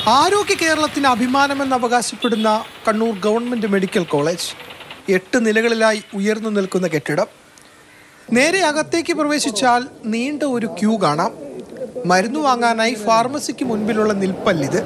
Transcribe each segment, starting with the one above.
ആരോഗ്യ കേരളത്തിന് അഭിമാനമെന്ന് അവകാശപ്പെടുന്ന കണ്ണൂർ ഗവൺമെന്റ് മെഡിക്കൽ കോളേജ് എട്ട് നിലകളിലായി ഉയർന്നു നിൽക്കുന്ന കെട്ടിടം നേരെ അകത്തേക്ക് പ്രവേശിച്ചാൽ നീണ്ട ഒരു ക്യൂ കാണാം മരുന്ന് വാങ്ങാനായി ഫാർമസിക്ക് മുൻപിലുള്ള നിൽപ്പല്ലിത്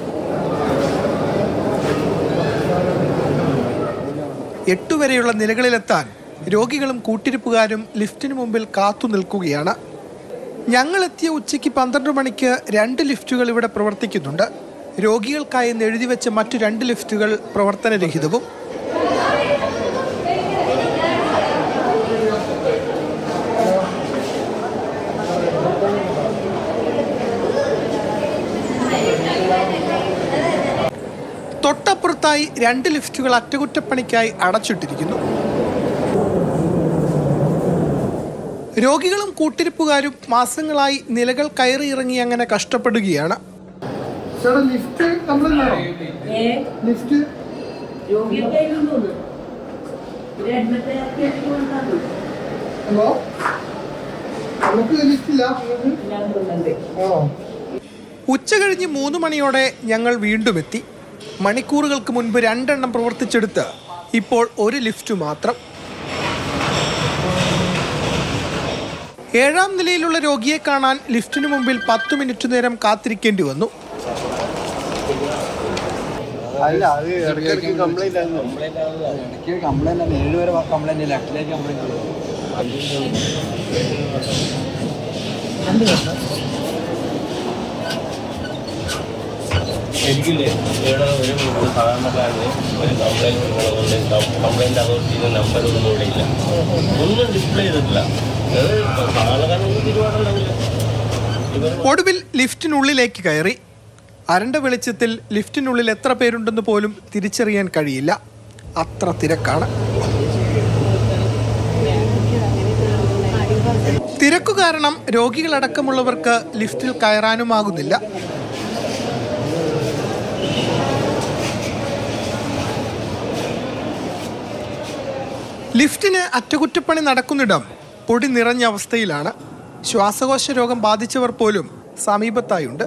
എട്ടു വരെയുള്ള നിലകളിലെത്താൻ രോഗികളും കൂട്ടിരിപ്പുകാരും ലിഫ്റ്റിന് മുമ്പിൽ കാത്തു നിൽക്കുകയാണ് ഞങ്ങളെത്തിയ ഉച്ചയ്ക്ക് പന്ത്രണ്ട് മണിക്ക് രണ്ട് ലിഫ്റ്റുകൾ ഇവിടെ പ്രവർത്തിക്കുന്നുണ്ട് രോഗികൾക്കായി എന്ന് എഴുതി വെച്ച മറ്റു രണ്ട് ലിഫ്റ്റുകൾ പ്രവർത്തനരഹിതവും തൊട്ടപ്പുറത്തായി രണ്ട് ലിഫ്റ്റുകൾ അറ്റകുറ്റപ്പണിക്കായി അടച്ചിട്ടിരിക്കുന്നു രോഗികളും കൂട്ടിരിപ്പുകാരും മാസങ്ങളായി നിലകൾ കയറി ഇറങ്ങി അങ്ങനെ കഷ്ടപ്പെടുകയാണ് ലിഫ്റ്റ് ഏ ലിഫ്റ്റ് രോഗിയുടെ കയ്യിലും തോന്നുന്നു ഒരു അഡ്മിറ്റ് ആക്കി കൊടുക്കാറുണ്ട് ഹലോ നമുക്ക് ലിഫ്റ്റില്ല എല്ലാം കൊണ്ടുണ്ട് ഉച്ച കഴിഞ്ഞ് മൂന്ന് മണിയോടെ ഞങ്ങൾ വീണ്ടും എത്തി മണിക്കൂറുകൾക്ക് മുൻപ് രണ്ടെണ്ണം പ്രവർത്തിച്ചെടുത്ത് ഇപ്പോൾ ഒരു ലിഫ്റ്റ് മാത്രം ഏഴാം നിലയിലുള്ള രോഗിയെ കാണാൻ ലിഫ്റ്റിന് മുമ്പിൽ പത്ത് മിനിറ്റ് നേരം കാത്തിരിക്കേണ്ടി വന്നു അല്ല അത് ഇടയ്ക്കിടയ്ക്ക് കംപ്ലൈന്റ് ആയിരുന്നു ഇടയ്ക്ക് കംപ്ലൈന്റ് ആണ് ഏഴ് വരെ കംപ്ലൈന്റ് ഇല്ല എട്ടിലേക്ക് കംപ്ലൈന്റ് എനിക്കില്ലേ ഇവിടെ ഒരു സാധാരണക്കാരന് ഒരു കംപ്ലൈൻറ്റ് ഉള്ളതുകൊണ്ട് കംപ്ലൈൻറ്റ് അതോറിറ്റിയുടെ നമ്പർ ഒന്നും ഇവിടെ ഇല്ല ഒന്നും ഡിസ്പ്ലേ ചെയ്തിട്ടില്ല അത് സാധാരണക്കാരനൊന്നും തിരുവാറുണ്ടാവില്ല ഇവർ ഒടുവിൽ ലിഫ്റ്റിനുള്ളിലേക്ക് കയറി അരണ്ട വെളിച്ചത്തിൽ ലിഫ്റ്റിനുള്ളിൽ എത്ര പേരുണ്ടെന്ന് പോലും തിരിച്ചറിയാൻ കഴിയില്ല അത്ര തിരക്കാണ് തിരക്കു കാരണം രോഗികളടക്കമുള്ളവർക്ക് ലിഫ്റ്റിൽ കയറാനുമാകുന്നില്ല ലിഫ്റ്റിന് അറ്റകുറ്റപ്പണി നടക്കുന്നിടം പൊടി നിറഞ്ഞ അവസ്ഥയിലാണ് ശ്വാസകോശ രോഗം ബാധിച്ചവർ പോലും സമീപത്തായുണ്ട്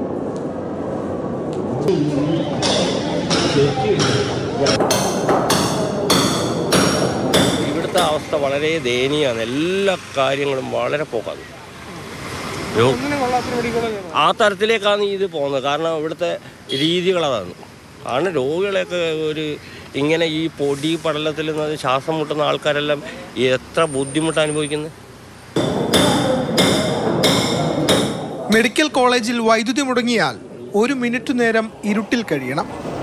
ഇവിടുത്തെ അവസ്ഥ വളരെ ദയനീയമാണ് എല്ലാ കാര്യങ്ങളും വളരെ പോക്കാണ് രോ- ആ തരത്തിലേക്കാണ് ഇത് പോകുന്നത് കാരണം ഇവിടുത്തെ രീതികൾ അതാണ് കാരണം രോഗികളെയൊക്കെ ഒരു ഇങ്ങനെ ഈ പൊടി പടലത്തിൽ നിന്ന് ശ്വാസം മുട്ടുന്ന ആൾക്കാരെല്ലാം എത്ര ബുദ്ധിമുട്ട് അനുഭവിക്കുന്നത് മെഡിക്കൽ കോളേജിൽ വൈദ്യുതി മുടങ്ങിയാൽ ഒരു മിനിറ്റ് നേരം ഇരുട്ടിൽ കഴിയണം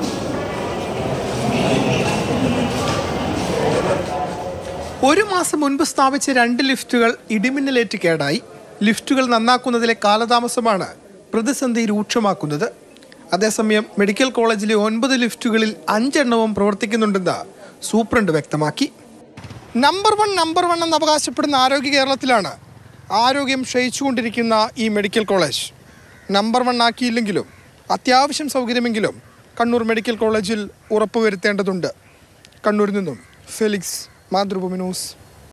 ഒരു മാസം മുൻപ് സ്ഥാപിച്ച രണ്ട് ലിഫ്റ്റുകൾ ഇടിമിന്നലേറ്റ് കേടായി ലിഫ്റ്റുകൾ നന്നാക്കുന്നതിലെ കാലതാമസമാണ് പ്രതിസന്ധി രൂക്ഷമാക്കുന്നത് അതേസമയം മെഡിക്കൽ കോളേജിലെ ഒൻപത് ലിഫ്റ്റുകളിൽ അഞ്ചെണ്ണവും പ്രവർത്തിക്കുന്നുണ്ടെന്ന് സൂപ്രണ്ട് വ്യക്തമാക്കി നമ്പർ വൺ നമ്പർ വൺ എന്ന് അവകാശപ്പെടുന്ന ആരോഗ്യ കേരളത്തിലാണ് ആരോഗ്യം ക്ഷയിച്ചുകൊണ്ടിരിക്കുന്ന ഈ മെഡിക്കൽ കോളേജ് നമ്പർ വൺ ആക്കിയില്ലെങ്കിലും അത്യാവശ്യം സൗകര്യമെങ്കിലും കണ്ണൂർ മെഡിക്കൽ കോളേജിൽ ഉറപ്പുവരുത്തേണ്ടതുണ്ട് കണ്ണൂരിൽ നിന്നും ഫെലിക്സ് മാതൃഭൂമി ന്യൂസ്